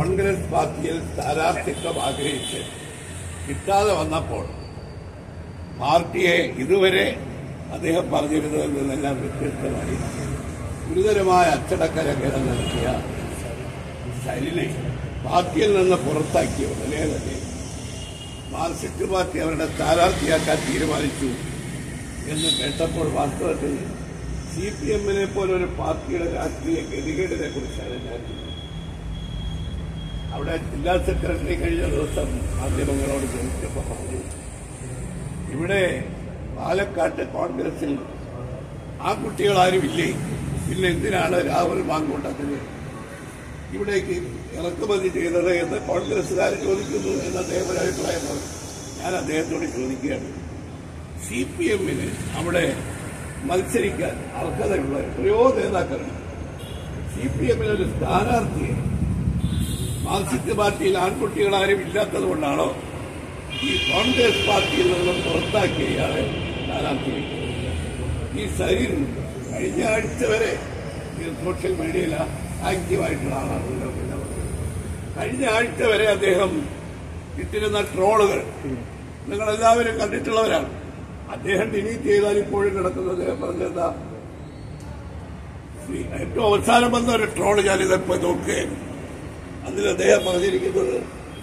കോൺഗ്രസ് പാർട്ടിയിൽ സ്ഥാനാർത്ഥിത്വം ആഗ്രഹിച്ച് കിട്ടാതെ വന്നപ്പോൾ പാർട്ടിയെ ഇതുവരെ അദ്ദേഹം പറഞ്ഞിരുന്നതിൽ നിന്നെല്ലാം വ്യത്യസ്തമായി ഗുരുതരമായ അച്ചടക്കലംഘനം നടത്തിയ സരിനെ പാർട്ടിയിൽ നിന്ന് പുറത്താക്കിയ ഉടനെ തന്നെ മാർക്സിസ്റ്റ് പാർട്ടി അവരുടെ സ്ഥാനാർത്ഥിയാക്കാൻ തീരുമാനിച്ചു എന്ന് കേട്ടപ്പോൾ വാസ്തവത്തിൽ സി പി എമ്മിനെ പോലെ ഒരു പാർട്ടിയുടെ രാഷ്ട്രീയ ഗതികേടിനെ കുറിച്ചാണ് ഞാൻ അവിടെ ജില്ലാ സെക്രട്ടറി കഴിഞ്ഞ ദിവസം മാധ്യമങ്ങളോട് ചോദിച്ചപ്പോൾ പറഞ്ഞു ഇവിടെ പാലക്കാട്ട് കോൺഗ്രസിൽ ആ കുട്ടികളാരും ഇല്ലേ പിന്നെ എന്തിനാണ് രാഹുൽ മാങ്കൂട്ടത്തിന് ഇവിടേക്ക് ഇറക്കുമതി ചെയ്തത് എന്ന് കോൺഗ്രസ്സുകാർ ചോദിക്കുന്നു എന്ന് അദ്ദേഹം ഒരു അഭിപ്രായം പറഞ്ഞു ഞാൻ അദ്ദേഹത്തോട് ചോദിക്കുകയാണ് സി പി എമ്മിന് അവിടെ മത്സരിക്കാൻ അർഹതയുള്ള എത്രയോ നേതാക്കളുണ്ട് സി പി എമ്മിന് ഒരു സ്ഥാനാർത്ഥിയെ മാർക്സിസ്റ്റ് പാർട്ടിയിൽ ആൺകുട്ടികളാരും ഇല്ലാത്തത് കൊണ്ടാണോ ഈ കോൺഗ്രസ് പാർട്ടിയിൽ നിന്നും പുറത്താക്കിയ ഇയാളെ സ്ഥാനാർത്ഥി ഈ സരീർ കഴിഞ്ഞ ആഴ്ച വരെ ഈ സോഷ്യൽ മീഡിയയിൽ ആക്റ്റീവായിട്ടുള്ള ആളാണല്ലോ പിന്നെ കഴിഞ്ഞ ആഴ്ച വരെ അദ്ദേഹം ഇട്ടിരുന്ന ട്രോളുകൾ നിങ്ങളെല്ലാവരും കണ്ടിട്ടുള്ളവരാണ് അദ്ദേഹം ഡിലീറ്റ് ചെയ്താൽ ഇപ്പോഴും കിടക്കുന്നത് അദ്ദേഹം പറഞ്ഞെന്താ ഈ ഏറ്റവും അവസാനം വന്ന ഒരു ട്രോള് ഞാനിതിപ്പോ നോക്കുകയാണ് അതിൽ അദ്ദേഹം പറഞ്ഞിരിക്കുന്നത്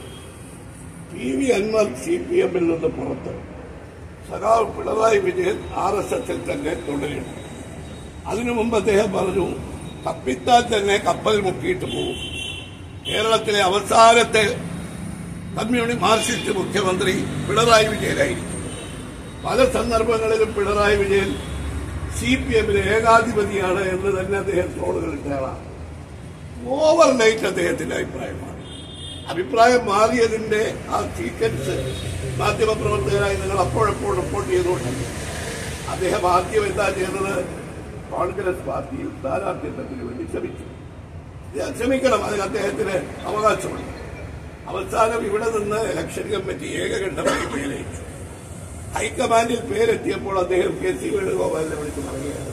P V Anvar C P എമ്മിൽ നിന്ന് പുറത്ത് സഖാവ് പിണറായി വിജയൻ ആർ എസ് എസിൽ തന്നെ തുടരുന്നു അതിനു മുമ്പ് അദ്ദേഹം പറഞ്ഞു കപ്പിത്താൻ തന്നെ കപ്പൽ മുക്കിയിട്ട് പോകും കേരളത്തിലെ അവസാനത്തെ കമ്മ്യൂണിസ്റ്റ് മാർക്സിസ്റ്റ് മുഖ്യമന്ത്രി പിണറായി വിജയനായിരിക്കും പല സന്ദർഭങ്ങളിലും പിണറായി വിജയൻ സി പി എമ്മിലെ ഏകാധിപതിയാണ് എന്ന് തന്നെ അദ്ദേഹം ട്രോളുകൾ ഇട്ടയാളാണ് ഓവർ നൈറ്റ് അദ്ദേഹത്തിന്റെ അഭിപ്രായം മാറി അഭിപ്രായം മാറിയതിന്റെ ആ സീക്വൻസ് മാധ്യമപ്രവർത്തകരായി നിങ്ങൾ അപ്പോഴപ്പോൾ റിപ്പോർട്ട് ചെയ്തുകൊണ്ടു അദ്ദേഹം ആദ്യം എന്താ ചെയ്തത് കോൺഗ്രസ് പാർട്ടിയിൽ സ്ഥാനാർത്ഥിത്വത്തിന് വേണ്ടി ശ്രമിച്ചു ഇത് ശ്രമിക്കണം അതിന് അദ്ദേഹത്തിന് അവകാശമുണ്ട് അവസാനം ഇവിടെ നിന്ന് ഇലക്ഷൻ കമ്മിറ്റി ഏകകണ്ഠമായി പേരയച്ചു ഹൈക്കമാൻഡിൽ പേരെത്തിയപ്പോൾ അദ്ദേഹം കെ സി വേണുഗോപാലിനെ വിളിച്ച് പറയുകയാണ്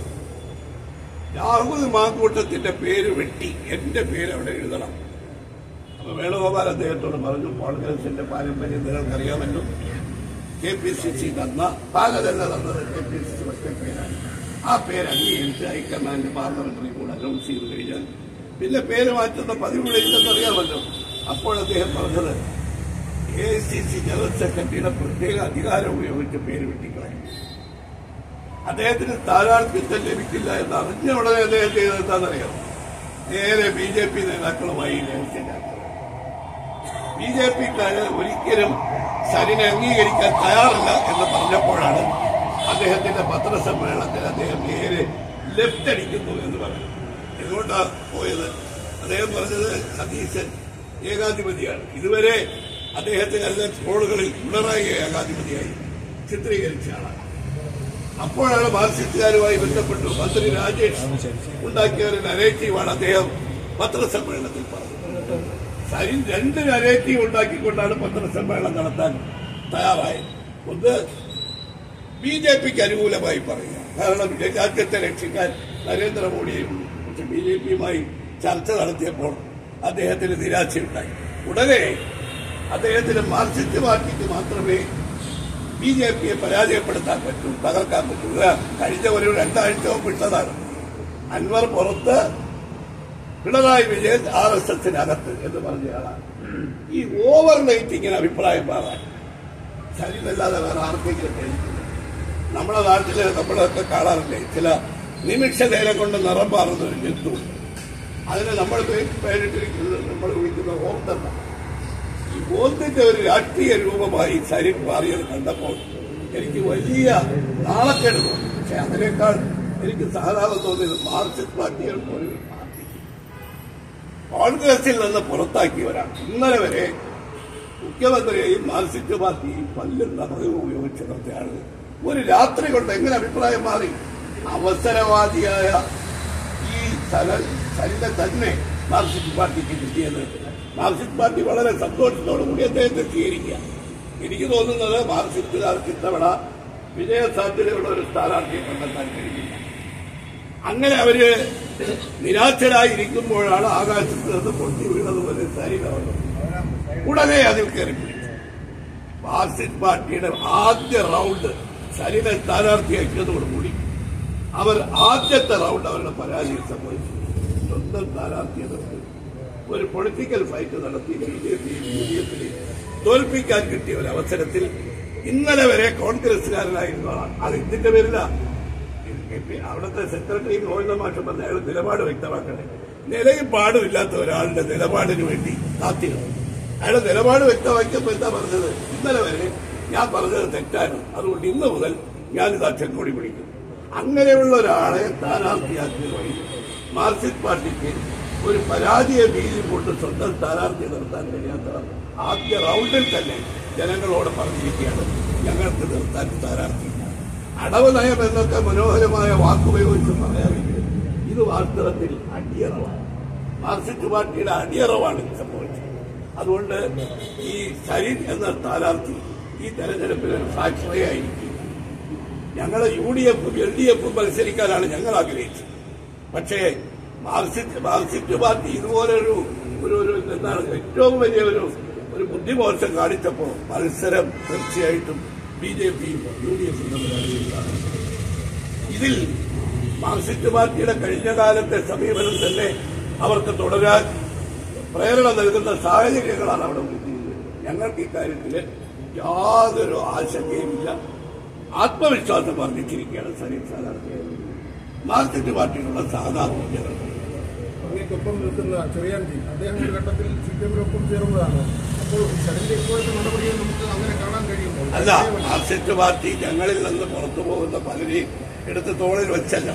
രാഹുൽ മാങ്കൂട്ടത്തിന്റെ പേര് വെട്ടി എന്റെ പേര് അവിടെ എഴുതണം അപ്പൊ വേണുഗോപാൽ അദ്ദേഹത്തോട് പറഞ്ഞു കോൺഗ്രസിന്റെ പാരമ്പര്യം നിങ്ങൾക്കറിയാമല്ലോ കെ പി സി സി തന്ന പാലതല്ല തന്നത് കെ പി സി സി ഒറ്റ പേരാണ് ആ പേര് അംഗീകരിച്ച് ഹൈക്കമാൻഡ് പാർലമെന്ററി കൂടെ അനൗൺസ് ചെയ്ത് കഴിഞ്ഞാൽ പിന്നെ പേര് മാറ്റുന്ന പതിവിടെ ഇല്ലെന്നറിയാമല്ലോ അപ്പോൾ അദ്ദേഹം പറഞ്ഞത് എ സി സി ജനറൽ സെക്രട്ടറിയുടെ പ്രത്യേക അധികാരം ഉപയോഗിച്ച് പേര് വെട്ടിക്കളയും അദ്ദേഹത്തിന് സ്ഥാനാർത്ഥിത്വം ലഭിക്കില്ല എന്ന് അറിഞ്ഞ ഉടനെ അദ്ദേഹം ചെയ്തത് എന്താണെന്നറിയാം നേരെ ബി ജെ പി നേതാക്കളുമായി രഹസ്യചാർച്ച ബി ജെ പിക്കാര് ഒരിക്കലും സരിനെ അംഗീകരിക്കാൻ തയ്യാറല്ല എന്ന് പറഞ്ഞപ്പോഴാണ് അദ്ദേഹത്തിന്റെ പത്രസമ്മേളനത്തിൽ അദ്ദേഹം നേരെ ലെഫ്റ്റ് അടിക്കുന്നു എന്ന് പറഞ്ഞു എന്തുകൊണ്ടാണ് പോയത് അദ്ദേഹം പറഞ്ഞത് സതീശൻ ഏകാധിപതിയാണ് ഇതുവരെ അദ്ദേഹത്തിന്റെ ട്രോളുകളിൽ പിണറായി ഏകാധിപതിയായി ചിത്രീകരിച്ച ആളാണ് അപ്പോഴാണ് മാർക്സിസ്റ്റുകാരുമായി ബന്ധപ്പെട്ടു മന്ത്രി രാജേഷ് ഉണ്ടാക്കിയ ഒരു നരേറ്റീവാണ് അദ്ദേഹം പത്രസമ്മേളനത്തിൽ പറഞ്ഞത് സരിൻ രണ്ട് നരേറ്റീവ് ഉണ്ടാക്കിക്കൊണ്ടാണ് പത്രസമ്മേളനം നടത്താൻ തയ്യാറായത് ഒന്ന് ബി ജെ പിക്ക് അനുകൂലമായി പറയുക കാരണം രാജ്യത്തെ രക്ഷിക്കാൻ നരേന്ദ്രമോദിയും പക്ഷെ ബി ജെ പിയുമായി ചർച്ച നടത്തിയപ്പോൾ അദ്ദേഹത്തിന് നിരാശയുണ്ടായി ഉടനെ അദ്ദേഹത്തിന് മാർക്സിസ്റ്റ് പാർട്ടിക്ക് മാത്രമേ ബി ജെ പിയെ പരാജയപ്പെടുത്താൻ പറ്റൂ തകർക്കാൻ പറ്റൂ ഇത് കഴിഞ്ഞ ഒരു രണ്ടാഴ്ച മുമ്പ് ഇട്ടതാണ് അൻവർ പുറത്ത് പിണറായി വിജയൻ ആർ എസ് എസിനകത്ത് എന്ന് പറഞ്ഞയാളാണ് ഈ ഓവർ നൈറ്റ് ഇങ്ങനെ അഭിപ്രായം മാറാൻ ശരീരമല്ലാതെ വേറെ ആർക്കെങ്കിലും കഴിക്കില്ല നമ്മുടെ നാട്ടില് നമ്മളൊക്കെ കാണാറില്ലേ ചില നിമിഷ നേരം കൊണ്ട് നിറം മാറുന്ന ഒരു ജന്തു അതിന് നമ്മൾ പേ- പേരിട്ടിരിക്കുന്നത് നമ്മൾ വിളിക്കുന്ന ഓർത്തല്ല ഈ ഓർത്തിന്റെ ഒരു രാഷ്ട്രീയ രൂപമായി ശരീരം മാറിയത് കണ്ടപ്പോൾ എനിക്ക് വലിയ നാളക്കേട് തോന്നി പക്ഷെ അതിനേക്കാൾ എനിക്ക് സഹതാപം തോന്നിയത് മാർക്സിസ്റ്റ് പാർട്ടികൾ പോലും ഒരു പാർട്ടി കോൺഗ്രസിൽ നിന്ന് പുറത്താക്കിയവരാണ് ഇന്നലെ വരെ മുഖ്യമന്ത്രിയെയും മാർക്സിസ്റ്റ് പാർട്ടിയും പല്ലുന്ന പതിവ് ഉപയോഗിച്ച് നിർത്തിയാണ് ഒരു രാത്രി കൊണ്ട് എങ്ങനെ അഭിപ്രായം മാറി അവസരവാദിയായ ഈ സ്ഥല സരിത തന്നെ മാർക്സിസ്റ്റ് പാർട്ടിക്ക് കിട്ടിയത് മാർക്സിസ്റ്റ് പാർട്ടി വളരെ സന്തോഷത്തോടു കൂടി അദ്ദേഹത്തെ സ്വീകരിക്കുക എനിക്ക് തോന്നുന്നത് മാർക്സിസ്റ്റുകാർക്ക് ഇത്തവണ വിജയ സാധ്യതയുള്ള ഒരു സ്ഥാനാർത്ഥിയെ കണ്ടെത്താൻ കഴിയില്ല അങ്ങനെ അവര് നിരാശരായിരിക്കുമ്പോഴാണ് ആകാശത്ത് നിന്ന് പൊട്ടി വീണതുപോലെ സരിത വന്നത് ഉടനെ അതിൽ കയറി പിടിച്ചു മാർക്സിസ്റ്റ് പാർട്ടിയുടെ ആദ്യ റൗണ്ട് സരിനെ സ്ഥാനാർത്ഥിയാക്കിയതോടുകൂടി അവർ ആദ്യത്തെ റൗണ്ട് അവരുടെ പരാജയം സംഭവിച്ചു സ്വന്തം സ്ഥാനാർത്ഥിയെ നിർത്തി ഒരു പൊളിറ്റിക്കൽ ഫൈറ്റ് നടത്തി B J P U D എഫിനെ തോൽപ്പിക്കാൻ കിട്ടിയ ഒരു അവസരത്തിൽ ഇന്നലെ വരെ കോൺഗ്രസുകാരനായിരുന്ന ആളാണ് അത് ഇതിന്റെ പേരില അവിടുത്തെ സെക്രട്ടറി ഗോവിന്ദ മാഷ് പറഞ്ഞ അയാൾ നിലപാട് വ്യക്തമാക്കണേ നിലയും പാടുമില്ലാത്ത ഒരാളുടെ നിലപാടിന് വേണ്ടി കാത്തിരുന്നു അയാളുടെ നിലപാട് വ്യക്തമാക്കിയപ്പോൾ എന്താ പറഞ്ഞത് ഇന്നലെ വരെ ഞാൻ പറഞ്ഞത് തെറ്റാണ് അതുകൊണ്ട് ഇന്ന് മുതൽ ഞാനിത് ചെക്കൊടി പിടിക്കുന്നു അങ്ങനെയുള്ള ഒരാളെ സ്ഥാനാർത്ഥിയാക്കിയ വഴി മാർക്സിസ്റ്റ് പാർട്ടിക്ക് ഒരു പരാജയ ഭീതി കൊണ്ട് സ്വന്തം സ്ഥാനാർത്ഥി നിർത്താൻ കഴിയാത്ത ആദ്യ റൗണ്ടിൽ തന്നെ ജനങ്ങളോട് പറഞ്ഞിരിക്കുകയാണ് ഞങ്ങൾക്ക് നിർത്താൻ സ്ഥാനാർത്ഥിയില്ല അടവ് നയം എന്നൊക്കെ മനോഹരമായ വാക്കുപയോഗിച്ച് പറയാമെങ്കിൽ ഇത് വാസ്തവത്തിൽ അടിയറവാണ് മാർക്സിസ്റ്റ് പാർട്ടിയുടെ അടിയറവാണ് ഇത് സംഭവിച്ചത് അതുകൊണ്ട് ഈ സരിൻ എന്ന സ്ഥാനാർത്ഥി ഈ തെരഞ്ഞെടുപ്പിൽ ഒരു സാക്ഷിയായിരിക്കും ഞങ്ങൾ യു ഡി എഫും എൽ ഡി എഫും മത്സരിക്കാനാണ് ഞങ്ങൾ ആഗ്രഹിച്ചത് പക്ഷേ മാർക്സിസ്റ്റ് മാർക്സിസ്റ്റ് പാർട്ടി ഇതുപോലൊരു ഒരു ഒരു എന്താണ് ഏറ്റവും വലിയ ഒരു ഒരു ബുദ്ധിമോശം കാണിച്ചപ്പോൾ മത്സരം തീർച്ചയായിട്ടും ബി ജെ പിയും യു ഡി എഫും തമ്മിലാണ് ഇതിൽ മാർക്സിസ്റ്റ് പാർട്ടിയുടെ കഴിഞ്ഞ കാലത്തെ സമീപനം തന്നെ അവർക്ക് തുടരാൻ പ്രേരണ നൽകുന്ന സാഹചര്യങ്ങളാണ് അവിടെ കിട്ടിയത് ഞങ്ങൾക്ക് ഇക്കാര്യത്തിൽ യാതൊരു ആശങ്കയുമില്ല ആത്മവിശ്വാസം വർദ്ധിച്ചിരിക്കുകയാണ് സലീം സ്ഥാനാർത്ഥിയായി മാർക്സിസ്റ്റ് പാർട്ടിയിലുള്ള സാധാരണ ജനങ്ങൾ അങ്ങേക്കൊപ്പം നിൽക്കുന്ന ചെറിയാൻജി അദ്ദേഹം ഒരു ഘട്ടത്തിൽ സി പി എമ്മിനൊപ്പം ചേർന്നതാണ് അപ്പോൾ ശരണിന്റെ ഇപ്പോഴത്തെ നടപടികൾ നമുക്ക് അങ്ങനെ കാണാൻ കഴിയുമോ അല്ല മാർക്സിസ്റ്റ് പാർട്ടി ഞങ്ങളിൽ നിന്ന് പുറത്തു പോകുന്ന പലരെയും എടുത്ത് തോളിൽ വെച്ചല്ല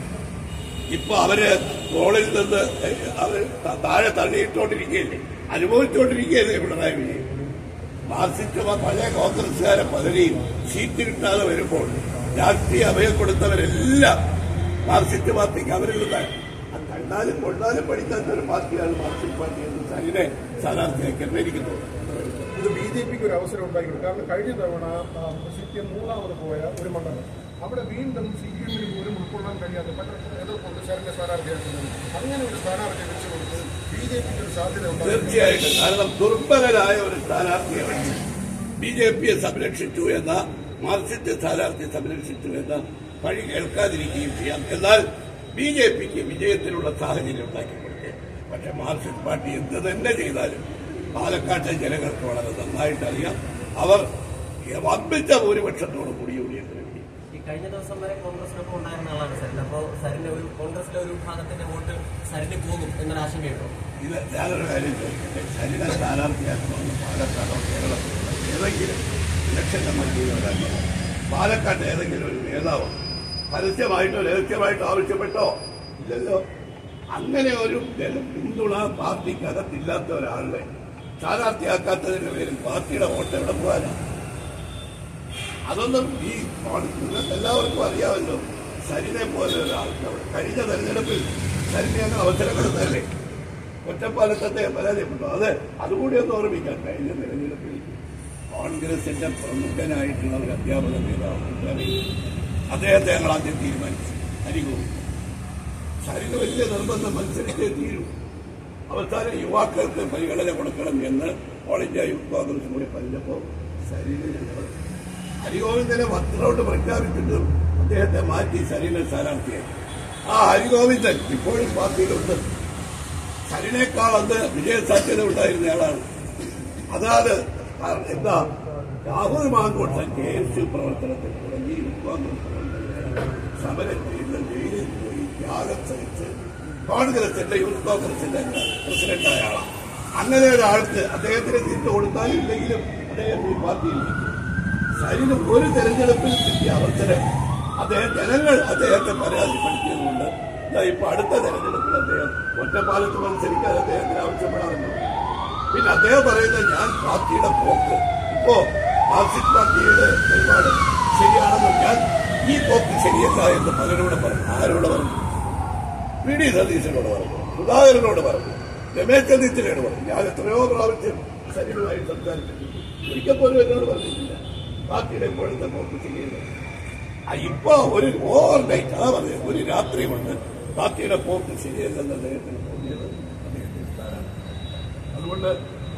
ഇപ്പൊ അവര് തോളിൽ നിന്ന് അവർ താഴെ തള്ളിയിട്ടോണ്ടിരിക്കുകയല്ലേ അനുഭവിച്ചുകൊണ്ടിരിക്കുകയല്ലേ പിണറായി വിജയൻ മാർക്സിസ്റ്റ് പാ- പഴയ കോൺഗ്രസുകാരെ പലരെയും സീറ്റ് കിട്ടാതെ വരുമ്പോൾ രാഷ്ട്രീയ അഭയം കൊടുത്തവരെല്ലാം മാർക്സിസ്റ്റ് പാർട്ടിക്ക് അവരിൽ നിന്ന് അത് കണ്ടാലും കൊണ്ടാലും പഠിക്കാത്ത ഒരു പാർട്ടിയാണ് മാർക്സിസ്റ്റ് പാർട്ടി എന്ന് സരിനെ സ്ഥാനാർത്ഥിയാക്കി എനിക്ക് തോന്നുന്നു ഇത് ബി ജെ പിക്ക് ഒരു അവസരം ഉണ്ടാക്കിയിട്ടുണ്ട് കാരണം കഴിഞ്ഞ തവണ സി പി എം മൂന്നാമത് പോയ ഒരു മണ്ഡലം അവിടെ വീണ്ടും സി പി എമ്മിന് പോലും ഉൾക്കൊള്ളാൻ കഴിയാത്ത പല ഏതോ കോൺഗ്രസ്സുകാരന്റെ സ്ഥാനാർത്ഥിയാക്കുന്നത് അങ്ങനെ ഒരു സ്ഥാനാർത്ഥിയെ വെച്ച് കൊടുത്ത് ബി ജെ പിക്ക് ഒരു സാധ്യത ഉണ്ടാകും തീർച്ചയായിട്ടും കാരണം ദുർബലരായ ഒരു സ്ഥാനാർത്ഥിയെ വെച്ച് ബി ജെ പിയെ സംരക്ഷിച്ചു എന്ന മാർക്സിസ്റ്റ് സ്ഥാനാർത്ഥി സംരക്ഷിച്ചു എന്ന വഴി കേൾക്കാതിരിക്കുകയും ചെയ്യാം എന്നാൽ ബി ജെ പിക്ക് വിജയത്തിനുള്ള സാഹചര്യം ഉണ്ടാക്കി കൊടുത്തേ പക്ഷെ മാർക്സിസ്റ്റ് പാർട്ടി എന്ത് തന്നെ ചെയ്താലും പാലക്കാട്ടെ ജനങ്ങൾക്ക് വളരെ നന്നായിട്ട് അറിയാം അവർ വമ്പിച്ച ഭൂരിപക്ഷത്തോടു കൂടി യു ഡി എഫിന് വേണ്ടി ഈ കഴിഞ്ഞ ദിവസം വരെ കോൺഗ്രസിനൊപ്പം ഉണ്ടായിരുന്ന ആളാണ് സരിൻ അപ്പോൾ സരിന്റെ ഒരു കോൺഗ്രസിലെ ഒരു വിഭാഗത്തിന്റെ വോട്ട് സരിന് പോകും എന്നൊരു ആശങ്കയുണ്ടോ ഇത് ഞാനൊരു കാര്യം ചോദിക്കട്ടെ ശരീര സ്ഥാനാർത്ഥിയാക്കണമെന്ന് പാലക്കാടോ കേരളത്തിലോ ഏതെങ്കിലും ഇലക്ഷൻ കമ്മിറ്റിയിലോ പാലക്കാട്ട് ഏതെങ്കിലും ഒരു നേതാവ് പരസ്യമായിട്ടോ രഹസ്യമായിട്ടോ ആവശ്യപ്പെട്ടോ ഇല്ലല്ലോ അങ്ങനെ ഒരു ജന- പിന്തുണ പാർട്ടിക്കകത്തില്ലാത്ത ഒരാളെ സ്ഥാനാർത്ഥിയാക്കാത്തതിന്റെ പേരിൽ പാർട്ടിയുടെ വോട്ട് എവിടെ പോകാനാണ് അതൊന്നും ഈ നിങ്ങൾക്ക് എല്ലാവർക്കും അറിയാമല്ലോ സരിനെ പോലെ ഒരാൾക്ക് അവിടെ കഴിഞ്ഞ തെരഞ്ഞെടുപ്പിൽ സരിനെ അങ്ങ് അവസരം കൊടുത്തല്ലേ ഒറ്റപ്പാലത്തെ പരാജയപ്പെട്ടു അത് അതുകൂടി ഒന്ന് ഓർമ്മിക്കാം കഴിഞ്ഞ തെരഞ്ഞെടുപ്പിൽ കോൺഗ്രസിന്റെ പ്രമുഖനായിട്ടുള്ള ഒരു അധ്യാപക നേതാവ് ഉണ്ടറി. അദ്ദേഹത്തെ ഞങ്ങൾ ആദ്യം തീരുമാനിച്ചു ഹരിഗോപി സരിന് വലിയ നിർബന്ധം മത്സരിച്ചേ തീരൂ അവസാനം യുവാക്കൾക്ക് പരിഗണന കൊടുക്കണം എന്ന് ഓൾ ഇന്ത്യ യൂത്ത് കോൺഗ്രസ് കൂടി പറഞ്ഞപ്പോൾ സരിന് ഞങ്ങൾ ഹരിഗോവിന്ദനെ പത്രോട്ട് പ്രഖ്യാപിച്ചിട്ടും അദ്ദേഹത്തെ മാറ്റി സരിനെ സ്ഥാനാർത്ഥിയായി ആ ഹരിഗോവിന്ദൻ ഇപ്പോഴും പാർട്ടിയിലുണ്ട് സരിനേക്കാൾ അന്ന് വിജയസാധ്യത ഉണ്ടായിരുന്നയാളാണ് അതാത് എന്താ Rahul Mankottan K S U പ്രവർത്തനത്തിൽ തുടങ്ങി യൂത്ത് കോൺഗ്രസ് പ്രവർത്തകർ സമരം ചെയ്ത് ജയിലിൽ പോയി ത്യാഗം സഹിച്ച് കോൺഗ്രസിന്റെ യൂത്ത് കോൺഗ്രസിന്റെ പ്രസിഡന്റായ ആളാണ് അങ്ങനെ ഒരാൾക്ക് അദ്ദേഹത്തിന് സീറ്റ് കൊടുത്താലും ഇല്ലെങ്കിലും അദ്ദേഹം ഈ പാർട്ടിയിൽ നിൽക്കും. സരിന് ഒരു തെരഞ്ഞെടുപ്പിൽ കിട്ടിയ അവസരം അദ്ദേഹം ജനങ്ങൾ അദ്ദേഹത്തെ പരാജയപ്പെടുത്തിയതുകൊണ്ട് ദാ ഇപ്പൊ അടുത്ത തെരഞ്ഞെടുപ്പിൽ അദ്ദേഹം ഒറ്റപ്പാലത്ത് മത്സരിക്കാൻ അദ്ദേഹത്തിന് ആവശ്യപ്പെടാറുണ്ട് പിന്നെ അദ്ദേഹം പറയുന്നത് ഞാൻ പാർട്ടിയുടെ പോക്ക് ഇപ്പോ മാർക്സിസ്റ്റ് പാർട്ടിയുടെ നിലപാട് ശരിയാണെന്ന് ഞാൻ ഈ പോക്ക് ശരിയല്ല എന്ന് പലരോട് പറഞ്ഞു ആരോട് പറഞ്ഞു വി ഡി സതീശനോട് പറഞ്ഞു സുധാകരനോട് പറഞ്ഞു രമേശ് ചെന്നിത്തലയോട് പറഞ്ഞു ഞാൻ എത്രയോ പ്രാവശ്യം സരിനുമായി സംസാരിച്ചിട്ടുണ്ട് ഒരിക്കൽ പോലും എന്നോട് പറഞ്ഞിട്ടില്ല പാർട്ടിയുടെ ഇപ്പോഴത്തെ പോക്ക് ശരിയല്ല ആ, ഇപ്പൊ ഒരു ഓവർ നൈറ്റ് അതാ പറഞ്ഞത് ഒരു രാത്രി കൊണ്ട് പാർട്ടിയുടെ പോക്ക് ശരിയല്ലെന്ന് അദ്ദേഹത്തിന് തോന്നിയത് അദ്ദേഹത്തിന് സ്ഥാനാർത്ഥി അതുകൊണ്ട്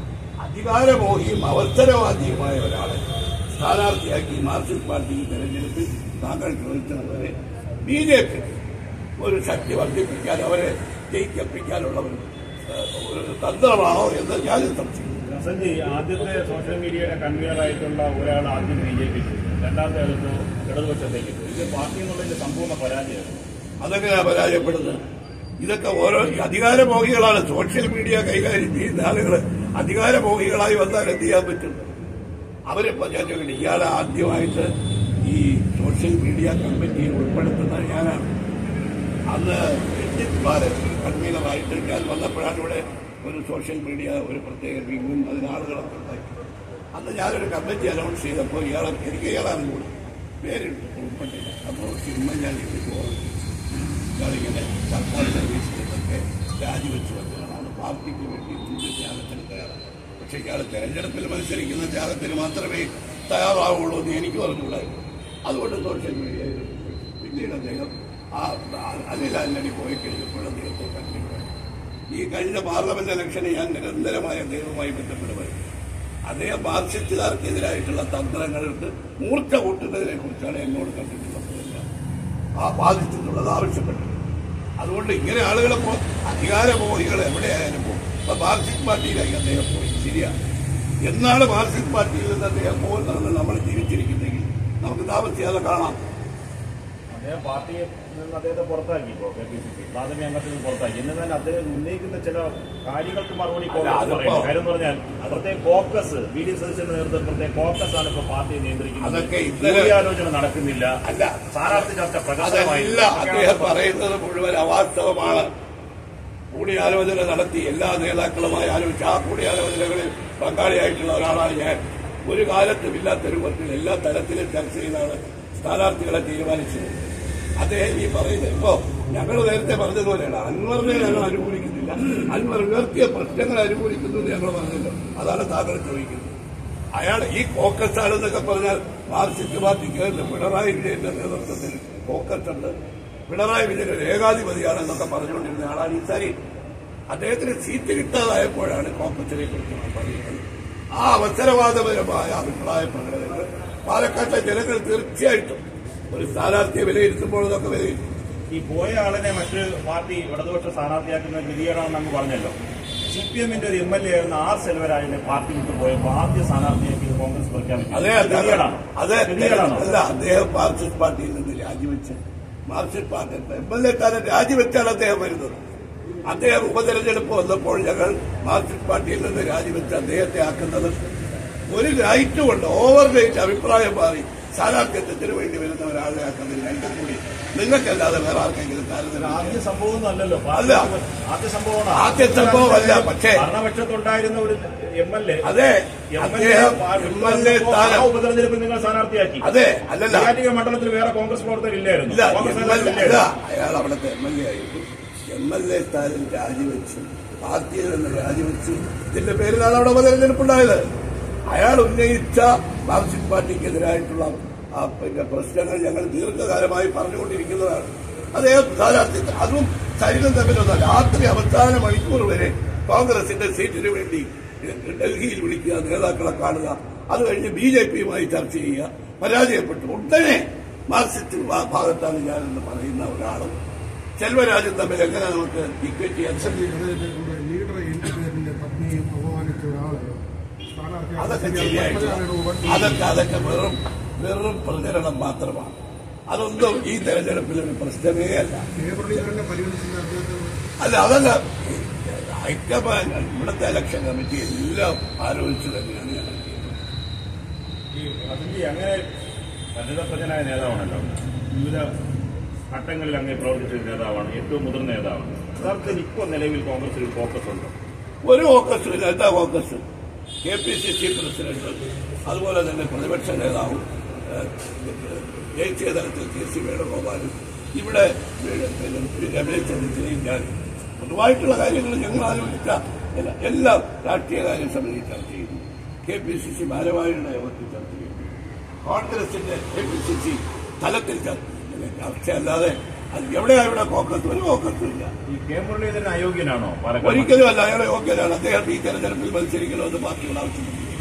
അധികാരമോഹിയും അവസരവാദിയുമായ ഒരാളെ സ്ഥാനാർത്ഥിയാക്കി മാർക്സിസ്റ്റ് പാർട്ടി തെരഞ്ഞെടുപ്പിൽ താങ്കൾ ചോദിച്ചതുപോലെ ബി ജെ പി ഒരു ശക്തി വർദ്ധിപ്പിക്കാൻ അവരെ ജയിക്കപ്പിക്കാനുള്ള ഒരു ഏഹ്, ഒരു തന്ത്രമാണോ എന്ന് ഞാനും സംശയിക്കുന്നു ഹസൻജി ആദ്യത്തെ സോഷ്യൽ മീഡിയയുടെ കൺവീനറായിട്ടുള്ള ഒരാൾ ആദ്യം ബി ജെ പിക്ക് രണ്ടാമത്തെ ആൾക്ക് ഇടതുപക്ഷത്തേക്ക് ഇത് പാർട്ടി എന്നുള്ളതിന്റെ സമ്പൂർണ്ണ പരാജയമാണ് അതെങ്ങനെയാ പരാജയപ്പെടുന്നത് ഇതൊക്കെ ഓരോ ഈ അധികാരമോഹികളാണ് സോഷ്യൽ മീഡിയ കൈകാര്യം ചെയ്യുന്ന ആളുകൾ അധികാരമോഹികളായി വന്നാൽ എന്ത് ചെയ്യാൻ പറ്റും അവരിപ്പോ ഞാൻ ചോദിക്കട്ടെ ഇയാളെ ആദ്യമായിട്ട് ഈ സോഷ്യൽ മീഡിയ കമ്മിറ്റിയിൽ ഉൾപ്പെടുത്തുന്ന ഞാനാണ് അന്ന് രഞ്ജിത് ബാലൻ കൺവീനറായിട്ട് ഞാൻ വന്നപ്പോഴാണ് ഇവിടെ ഒരു സോഷ്യൽ മീഡിയ ഒരു പ്രത്യേക വിങ്ങും അതിന് ആളുകളൊക്കെ ഉണ്ടാക്കി അന്ന് ഞാനൊരു കമ്മിറ്റി അനൗൺസ് ചെയ്തപ്പോൾ ഇയാളെ എനിക്ക് ഇയാളാണ് കൂടി പേര് ഉൾപ്പെട്ടില്ല അപ്പോൾ സിനിമ ഞാൻ ഇവിടെ പോകുന്നു ഇയാളിങ്ങനെ സർക്കാർ സർവീസിൽ നിന്നൊക്കെ രാജിവെച്ച് വന്നതാണ് പാർട്ടിക്ക് വേണ്ടി വലിയ ത്യാഗത്തിന് തയ്യാറാണ് പക്ഷേ ഇയാൾ തെരഞ്ഞെടുപ്പിൽ മത്സരിക്കുന്ന ത്യാഗത്തിന് മാത്രമേ തയ്യാറാവുള്ളൂ എന്ന് എനിക്ക് പറഞ്ഞുകൂടായിരുന്നു അതുകൊണ്ട് സോഷ്യൽ മീഡിയയിൽ പിന്നീട് അദ്ദേഹം ആ അനിൽ ആന്റണി പോയി കഴിഞ്ഞപ്പോൾ അദ്ദേഹത്തെ കണ്ടിട്ടുണ്ട് ഈ കഴിഞ്ഞ പാർലമെന്റ് ഇലക്ഷന് ഞാൻ നിരന്തരമായ അദ്ദേഹവുമായി ബന്ധപ്പെടുമായിരുന്നു അദ്ദേഹം മാർക്സിസ്റ്റുകാർക്കെതിരായിട്ടുള്ള തന്ത്രങ്ങൾക്ക് മൂർച്ച കൂട്ടുന്നതിനെ കുറിച്ചാണ് എന്നോട് കണ്ടിട്ടുള്ളത് എല്ലാം ആ ബാധിച്ചിട്ടുള്ളത് ആവശ്യപ്പെട്ടു അതുകൊണ്ട് ഇങ്ങനെ ആളുകളെ പോ അധികാരമോഹികൾ എവിടെയായാലും പോകും അപ്പൊ മാർക്സിസ്റ്റ് പാർട്ടിയിലേക്ക് അദ്ദേഹം പോയി ശരിയാണ് എന്നാണ് മാർക്സിസ്റ്റ് പാർട്ടിയിൽ നിന്ന് അദ്ദേഹം പോകുന്നതെന്ന് നമ്മൾ ജീവിച്ചിരിക്കുന്നെങ്കിൽ നമുക്ക് താമസിയാതെ കാണാം അദ്ദേഹം പാർട്ടിയെ നിന്ന് അദ്ദേഹത്തെ പുറത്താക്കി ഇപ്പോൾ കെ പി സി സി പ്രാഥമിക അംഗത്തിൽ നിന്ന് പുറത്താക്കി എന്ന് തന്നെ അദ്ദേഹം ഉന്നയിക്കുന്ന ചില കാര്യങ്ങൾക്ക് മറുപടി അല്ല, കോൺഗ്രസ് അതിപ്പോ- പറയുന്നു കാര്യം എന്ന് പറഞ്ഞാൽ പ്രത്യേക കോക്കസ് വി ഡി സതീശന്റെ നേതൃത്വത്തിൽ പ്രത്യേക കോക്കസ് ആണ് ഇപ്പോൾ പാർട്ടിയെ നിയന്ത്രിക്കുന്നത് അതൊക്കെ ഇന്നലെ- കൂടിയാലോചന നടക്കുന്നില്ല അല്ല സ്ഥാനാർത്ഥി ചർച്ച പ്രകടമായി അതല്ല അദ്ദേഹം പറയുന്നത് മുഴുവൻ അവാസ്തവമാണ് കൂടിയാലോചന നടത്തി എല്ലാ നേതാക്കളുമായി ആലോചിച്ച് ആ കൂടിയാലോചനകളിൽ പങ്കാളിയായിട്ടുള്ള ഒരാളാണ് ഞാൻ ഒരു കാലത്തും ഇല്ലാത്ത രൂപത്തിൽ എല്ലാ തലത്തിലും ചർച്ച ചെയ്താണ് സ്ഥാനാർത്ഥികളെ തീരുമാനിച്ചത് അദ്ദേഹം ഈ പറയുന്നത് ഇപ്പോ ഞങ്ങൾ നേരത്തെ പറഞ്ഞതുപോലെയാണ് അൻവറിനെ ഞങ്ങൾ അനുകൂലിക്കുന്നില്ല അൻവർ ഉയർത്തിയ പ്രശ്നങ്ങൾ അനുകൂലിക്കുന്നു എന്ന് ഞങ്ങൾ പറഞ്ഞല്ലോ അതാണ് താങ്കൾ ചോദിക്കുന്നത് അയാൾ ഈ കോക്കസ് ആണെന്നൊക്കെ പറഞ്ഞാൽ മാർക്സിസ്റ്റ് പാർട്ടിക്ക് പിണറായി വിജയന്റെ നേതൃത്വത്തിൽ കോക്കസ് ഉണ്ട് പിണറായി വിജയൻ ഒരു ഏകാധിപതിയാണെന്നൊക്കെ പറഞ്ഞുകൊണ്ടിരുന്ന ആളാണ് ഈ സരി അദ്ദേഹത്തിന് സീറ്റ് കിട്ടാതായപ്പോഴാണ് കോക്കസിനെ കുറിച്ച് നമ്മൾ പറയുന്നത് ആ അവസരവാദപരമായ അഭിപ്രായ പ്രകടനങ്ങൾ പാലക്കാട്ടെ ജനങ്ങൾ തീർച്ചയായിട്ടും ഒരു സ്ഥാനാർത്ഥിയെ വിലയിരുത്തുമ്പോൾ അതൊക്കെ വിലയിരുത്തും ഈ പോയ ആളിനെ മറ്റ് പാർട്ടി ഇടതുപക്ഷ സ്ഥാനാർത്ഥിയാക്കുന്ന ഗതികേടാണെന്ന് അങ്ങ് പറഞ്ഞല്ലോ സി പി എമ്മിന്റെ ഒരു എം എൽ എ ആയിരുന്ന ആർ സെൽവരാജിനെ പാർട്ടി വിട്ടു പോയപ്പോൾ ആദ്യ സ്ഥാനാർത്ഥിയാക്കി കോൺഗ്രസ് പ്രഖ്യാപിച്ചു അതെ ഇത് ഗതികേടാണോ? അതെ ഗതികേടാണോ? അല്ല അദ്ദേഹം മാർക്സിസ്റ്റ് പാർട്ടിയിൽ നിന്ന് രാജിവെച്ച് Marxist party M L A സ്ഥാനം രാജിവെച്ചാണ് അദ്ദേഹം വരുന്നത് അദ്ദേഹം ഉപതെരഞ്ഞെടുപ്പ് വന്നപ്പോൾ ഞങ്ങൾ മാർക്സിസ്റ്റ് പാർട്ടിയിൽ നിന്ന് രാജിവെച്ച് അദ്ദേഹത്തെ ആക്കുന്നത് ഒരു നൈറ്റ് കൊണ്ട് ഓവർ നൈറ്റ് അഭിപ്രായം മാറി സ്ഥാനാർത്ഥിത്വത്തിന് വേണ്ടി വരുന്ന ഒരാളെ ആക്കുന്നതിന് രണ്ടും കൂടി നിങ്ങൾക്കല്ലാതെ വേറെ ആർക്കെങ്കിലും താരതമ്യം ആദ്യ സംഭവം ഒന്നും അല്ലല്ലോ അല്ല. ആദ്യ സംഭവമാണ് ആദ്യ സംഭവമല്ല, പക്ഷേ- ഭരണപക്ഷത്തുണ്ടായിരുന്ന ഒരു എം എൽ എ അതെ അദ്ദേഹം എം എൽ എ സ്ഥാനം ഉപതെരഞ്ഞെടുപ്പിൽ നിങ്ങൾ സ്ഥാനാർത്ഥിയാക്കി അതെ അല്ലല്ല നെയ്യാറ്റിൻകര മണ്ഡലത്തിൽ വേറെ കോൺഗ്രസ് പ്രവർത്തകർ ഇല്ലായിരുന്നു ഇല്ല കോൺഗ്രസ് എം എൽ നേതാക്കൾ അല്ല ഇല്ലായിരുന്നു. അയാൾ അവിടുത്തെ എം എൽ എ ആയിരുന്നു എം എൽ എ സ്ഥാനം രാജിവെച്ചു പാർട്ടിയിൽ നിന്ന് രാജിവെച്ചു ഇതിന്റെ പേരിലാണ് അവിടെ ഉപതെരഞ്ഞെടുപ്പുണ്ടായത് അയാൾ ഉന്നയിച്ച മാർക്സിസ്റ്റ് പാർട്ടിക്കെതിരായിട്ടുള്ള ആ പിന്നെ പ്രശ്നങ്ങൾ ഞങ്ങൾ ദീർഘകാലമായി പറഞ്ഞുകൊണ്ടിരിക്കുന്നതാണ് അദ്ദേഹം സ്ഥാനാർത്ഥി അതും സൈന്യം തമ്മിലൊന്നും രാത്രി അവസാന മണിക്കൂർ വരെ കോൺഗ്രസിന്റെ സീറ്റിന് വേണ്ടി ഡൽഹിയിൽ വിളിക്കുക നേതാക്കളെ കാണുക അത് കഴിഞ്ഞ് ബി ജെ പിയുമായി ചർച്ച ചെയ്യുക പരാജയപ്പെട്ടു ഉടനെ മാർക്സിസ്റ്റ് ഭാ- ഭാഗത്താണ് ഞാനെന്ന് പറയുന്ന ഒരാളും ചെൽവരാജും തമ്മിൽ എങ്ങനെ നമുക്ക് ഇക്വേറ്റ് ചെയ്യാൻ സാധിക്കും ലീഡർ ഇന്ത്യന്റെ പത്നിയെ അപമാനിച്ച ഒരാള് അതൊക്കെ സ്ഥാനാർത്ഥി ശരിയായിട്ട് അതൊക്കെ അതൊക്കെ വെറും വെറും പ്രചരണം മാത്രമാണ് അതൊന്നും ഈ തെരഞ്ഞെടുപ്പിൽ ഒരു പ്രശ്നമേ അല്ല മുരളീധരനെ പരിഗണിച്ചിരുന്ന അദ്ദേഹത്തെ അല്ല അതല്ല ഹൈക്കമാൻഡ് ഇവിടുത്തെ ഇലക്ഷൻ കമ്മിറ്റി എല്ലാം ആലോചിച്ച് തന്നെയാണ് ഞാൻ ചെയ്യുന്നത്. ഈ അതിന്റെ അങ്ങനെ പരിണതപ്രജനായ നേതാവാണല്ലോ വിവിധ ഘട്ടങ്ങളിൽ അങ്ങനെ പ്രവർത്തിച്ച ഒരു നേതാവാണ് ഏറ്റവും മുതിർന്ന നേതാവാണ് യഥാർത്ഥത്തിൽ ഇപ്പോൾ നിലവിൽ കോൺഗ്രസിൽ ഒരു ഫോക്കസ് ഉണ്ട് ഒരു ഫോക്കസ് ഇല്ല എന്താ focus K P C C president അതുപോലെ തന്നെ പ്രതിപക്ഷ നേതാവും ഏഹ്, ദേശീയ തലത്തിൽ കെ സി വേണുഗോപാലും ഇവിടെ പിന്നെ രമേശ് ചെന്നിത്തലയും ഞാൻ പൊതുവായിട്ടുള്ള കാര്യങ്ങൾ ഞങ്ങൾ ആലോചിച്ച എല്ലാ- എല്ലാ രാഷ്ട്രീയ കാര്യ സമിതി ചർച്ച ചെയ്യുന്നു കെ പി സി സി ഭാരവാഹികളുടെ യോഗത്തിൽ ചർച്ച ചെയ്യുന്നു കോൺഗ്രസിന്റെ കെ പി സി സി തലത്തിൽ ചർച്ച ചെയ്യുന്നു ചർച്ചയല്ലാതെ അത് എവിടെയാ ഇവിടെ കോക്കത്ത് ഒരു കോക്കത്തും ഇല്ല ഈ കെ മുരളീധരൻ അയോഗ്യനാണോ പാലക്കാട് ഒരിക്കലും അല്ല അയാളെ യോഗ്യനാണ് അദ്ദേഹം ഈ തെരഞ്ഞെടുപ്പിൽ മത്സരിക്കണമെന്ന് പാർട്ടികൾ ആവശ്യപ്പെട്ടു